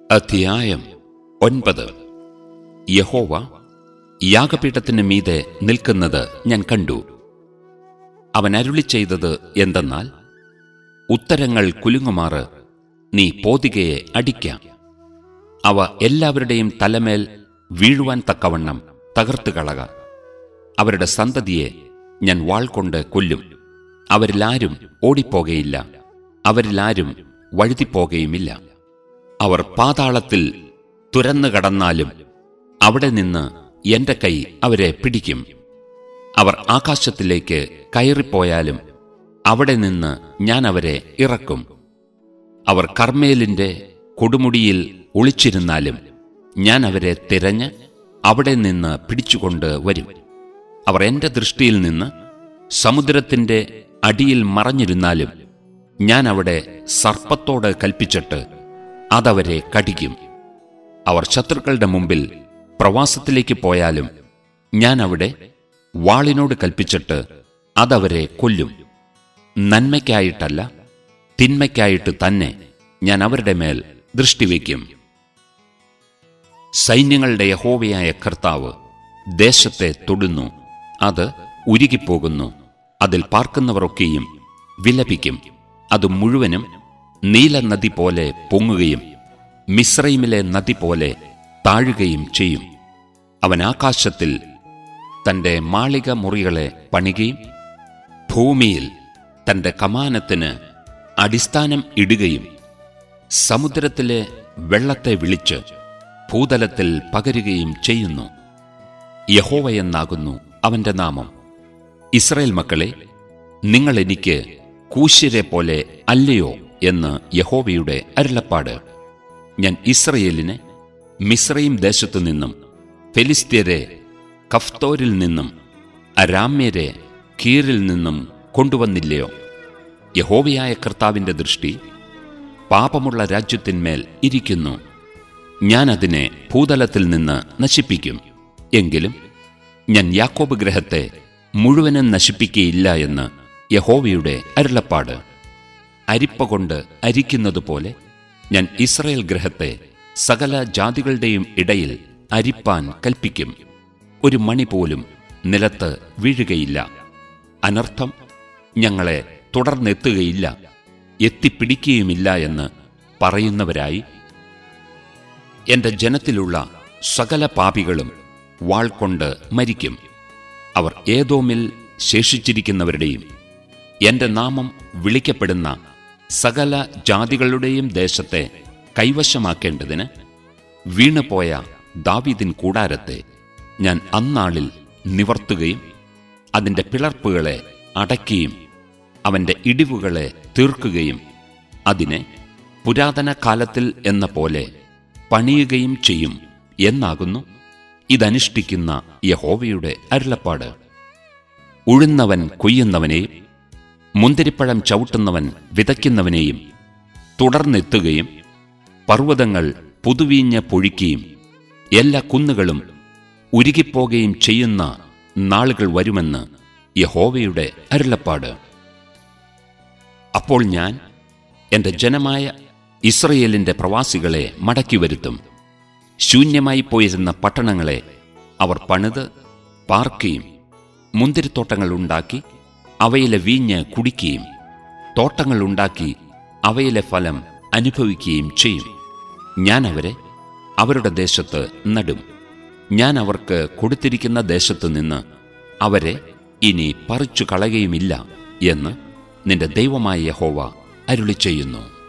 അധ്യായം ഒൻപത് യഹോവ യാഗപീഠത്തിന് മീതെ നിൽക്കുന്നത് ഞാൻ കണ്ടു അവൻ അരുളി ചെയ്തത് എന്തെന്നാൽ ഉത്തരങ്ങൾ കുലുങ്ങുമാറ് നീ പോതികയെ അടിക്കാം അവ എല്ലാവരുടെയും തലമേൽ വീഴുവാൻ തക്കവണ്ണം തകർത്തു കളക അവരുടെ സന്തതിയെ ഞാൻ വാൾ കൊണ്ട് കൊല്ലും അവരിലാരും ഓടിപ്പോകയില്ല അവരിലാരും വഴുതിപ്പോകയുമില്ല അവർ പാതാളത്തിൽ തുരന്നു കടന്നാലും അവിടെ നിന്ന് എന്റെ കൈ അവരെ പിടിക്കും അവർ ആകാശത്തിലേക്ക് കയറിപ്പോയാലും അവിടെ നിന്ന് ഞാൻ അവരെ ഇറക്കും അവർ കർമ്മേലിന്റെ കൊടുമുടിയിൽ ഒളിച്ചിരുന്നാലും ഞാൻ അവരെ തിരഞ്ഞ് അവിടെ നിന്ന് പിടിച്ചുകൊണ്ട് വരും അവർ എന്റെ ദൃഷ്ടിയിൽ നിന്ന് സമുദ്രത്തിന്റെ അടിയിൽ മറഞ്ഞിരുന്നാലും ഞാൻ അവിടെ സർപ്പത്തോട് കൽപ്പിച്ചിട്ട് അതവരെ കടിക്കും അവർ ശത്രുക്കളുടെ മുമ്പിൽ പ്രവാസത്തിലേക്ക് പോയാലും ഞാൻ അവിടെ വാളിനോട് കൽപ്പിച്ചിട്ട് അതവരെ കൊല്ലും നന്മയ്ക്കായിട്ടല്ല തിന്മയ്ക്കായിട്ട് തന്നെ ഞാൻ അവരുടെ മേൽ ദൃഷ്ടിവെക്കും സൈന്യങ്ങളുടെ യഹോവയായ കർത്താവ് ദേശത്തെ തൊടുന്നു അത് ഉരുകിപ്പോകുന്നു അതിൽ പാർക്കുന്നവരൊക്കെയും വിലപിക്കും അത് മുഴുവനും നീലനദി പോലെ പൊങ്ങുകയും മിശ്രൈമിലെ നദി പോലെ താഴുകയും ചെയ്യും അവൻ ആകാശത്തിൽ തന്റെ മാളിക മുറികളെ പണികയും ഭൂമിയിൽ തന്റെ കമാനത്തിന് അടിസ്ഥാനം ഇടുകയും സമുദ്രത്തിലെ വെള്ളത്തെ വിളിച്ച് ഭൂതലത്തിൽ പകരുകയും ചെയ്യുന്നു യഹോവയെന്നാകുന്നു അവന്റെ നാമം ഇസ്രയേൽ മക്കളെ നിങ്ങൾ എനിക്ക് കൂശ്യരെ പോലെ അല്ലയോ എന്ന് യഹോവയുടെ അരുളപ്പാട് ഞാൻ ഇസ്രയേലിനെ മിശ്രയും ദേശത്തു നിന്നും ഫെലിസ്ത്യരെ കഫ്തോരിൽ നിന്നും അരാമ്യരെ കീറിൽ നിന്നും കൊണ്ടുവന്നില്ലയോ യഹോവയായ കർത്താവിന്റെ ദൃഷ്ടി പാപമുള്ള രാജ്യത്തിന്മേൽ ഇരിക്കുന്നു ഞാൻ അതിനെ ഭൂതലത്തിൽ നിന്ന് നശിപ്പിക്കും എങ്കിലും ഞാൻ യാക്കോബ് ഗ്രഹത്തെ മുഴുവനും നശിപ്പിക്കയില്ല എന്ന് യഹോവയുടെ അരുളപ്പാട് അരിപ്പ കൊണ്ട് അരിക്കുന്നതുപോലെ ഞാൻ ഇസ്രയേൽ ഗ്രഹത്തെ സകല ജാതികളുടെയും ഇടയിൽ അരിപ്പാൻ കൽപ്പിക്കും ഒരു മണി പോലും നിലത്ത് വീഴുകയില്ല അനർത്ഥം ഞങ്ങളെ തുടർന്നെത്തുകയില്ല എത്തിപ്പിടിക്കുകയുമില്ല എന്ന് പറയുന്നവരായി എന്റെ ജനത്തിലുള്ള സകല പാപികളും വാൾ കൊണ്ട് മരിക്കും അവർ ഏതോമിൽ ശേഷിച്ചിരിക്കുന്നവരുടെയും എന്റെ നാമം വിളിക്കപ്പെടുന്ന സകല ജാതികളുടെയും ദേശത്തെ കൈവശമാക്കേണ്ടതിന് വീണുപോയ ദാവീദിൻ കൂടാരത്തെ ഞാൻ അന്നാളിൽ നിവർത്തുകയും അതിന്റെ പിളർപ്പുകളെ അടയ്ക്കുകയും അവന്റെ ഇടിവുകളെ തീർക്കുകയും അതിനെ പുരാതന കാലത്തിൽ എന്ന പോലെ പണിയുകയും ചെയ്യും എന്നാകുന്നു ഇതനുഷ്ഠിക്കുന്ന യഹോവയുടെ അരുളപ്പാട് ഉഴുന്നവൻ കൊയ്യുന്നവനെയും മുന്തിരിപ്പഴം ചവിട്ടുന്നവൻ വിതയ്ക്കുന്നവനെയും തുടർന്നെത്തുകയും പർവ്വതങ്ങൾ പുതുവീഞ്ഞ് പൊഴിക്കുകയും എല്ലാ കുന്നുകളും ഉരുകിപ്പോകുകയും ചെയ്യുന്ന നാളുകൾ വരുമെന്ന് യഹോവയുടെ അരുളപ്പാട് അപ്പോൾ ഞാൻ എന്റെ ജനമായ ഇസ്രയേലിന്റെ പ്രവാസികളെ മടക്കി വരുത്തും ശൂന്യമായി പോയിരുന്ന പട്ടണങ്ങളെ അവർ പണിത് പാർക്കുകയും മുന്തിരിത്തോട്ടങ്ങൾ ഉണ്ടാക്കി അവയിലെ വീഞ്ഞ് കുടിക്കുകയും തോട്ടങ്ങൾ ഉണ്ടാക്കി അവയിലെ ഫലം അനുഭവിക്കുകയും ചെയ്യും ഞാൻ അവരെ അവരുടെ ദേശത്ത് നടും ഞാൻ അവർക്ക് കൊടുത്തിരിക്കുന്ന ദേശത്തു നിന്ന് അവരെ ഇനി പറിച്ചു കളയുകയുമില്ല എന്ന് നിന്റെ ദൈവമായ യഹോവ അരുളി ചെയ്യുന്നു